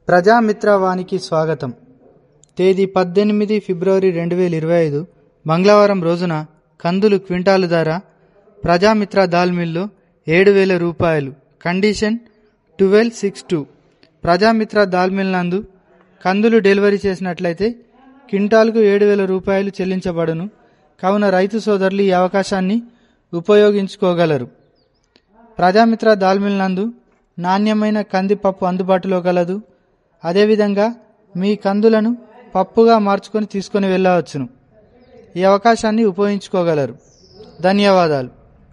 ప్రజామిత్రవానికి స్వాగతం తేదీ పద్దెనిమిది ఫిబ్రవరి రెండు వేల ఇరవై ఐదు మంగళవారం రోజున కందులు క్వింటాలు ధర ప్రజామిత్ర దాల్ మిల్లు ఏడు వేల రూపాయలు condition twelve six two Prajamitra Dal mill నందు కందులు డెలివరీ చేసినట్లయితే క్వింటాల్కు ఏడు వేల రూపాయలు చెల్లించబడును కావున రైతు సోదరులు ఈ అవకాశాన్ని ఉపయోగించుకోగలరు ప్రజామిత్ర దాల్ మిల్ నందు నాణ్యమైన కందిపప్పు అందుబాటులో కలదు అదేవిధంగా మీ కందులను పప్పుగా మార్చుకొని తీసుకొని వెళ్ళవచ్చును ఈ అవకాశాన్ని ఉపయోగించుకోగలరు ధన్యవాదాలు